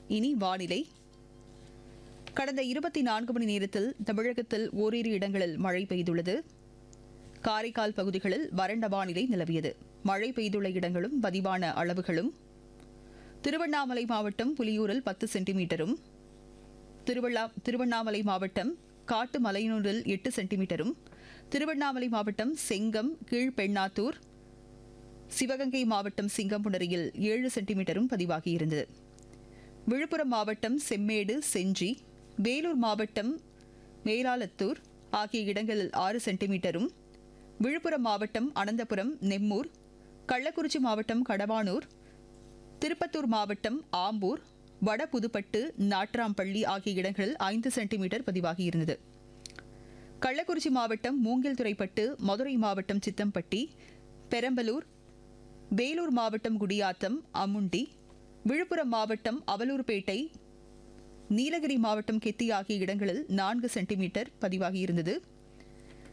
இனி வானிலை கடந்த இருபத்தி நான்கு மணி நேரத்தில் தமிழகத்தில் ஓரிரு இடங்களில் மழை பெய்துள்ளது காரைக்கால் பகுதிகளில் வறண்ட வானிலை நிலவியது மழை பெய்துள்ள இடங்களும் பதிவான அளவுகளும் திருவண்ணாமலை மாவட்டம் புலியூரில் பத்து சென்டிமீட்டரும் திருவள்ளா திருவண்ணாமலை மாவட்டம் காட்டு மலையனூரில் எட்டு சென்டிமீட்டரும் திருவண்ணாமலை மாவட்டம் செங்கம் கீழ்பெண்ணாத்தூர் சிவகங்கை மாவட்டம் சிங்கம்புணரியில் ஏழு சென்டிமீட்டரும் பதிவாகியிருந்தது விழுப்புரம் மாவட்டம் செம்மேடு செஞ்சி வேலூர் மாவட்டம் மேலாலத்தூர் ஆகிய இடங்களில் ஆறு சென்டிமீட்டரும் விழுப்புரம் மாவட்டம் அனந்தபுரம் நெம்மூர் கள்ளக்குறிச்சி மாவட்டம் கடவானூர் திருப்பத்தூர் மாவட்டம் ஆம்பூர் வட புதுப்பட்டு நாட்ராம்பள்ளி ஆகிய இடங்களில் ஐந்து சென்டிமீட்டர் பதிவாகியிருந்தது கள்ளக்குறிச்சி மாவட்டம் மூங்கில்துறைப்பட்டு மதுரை மாவட்டம் சித்தம்பட்டி பெரம்பலூர் வேலூர் மாவட்டம் குடியாத்தம் அமுண்டி விழுப்புரம் மாவட்டம் அவலூர்பேட்டை நீலகிரி மாவட்டம் கெத்தி ஆகிய இடங்களில் நான்கு சென்டிமீட்டர் பதிவாகியிருந்தது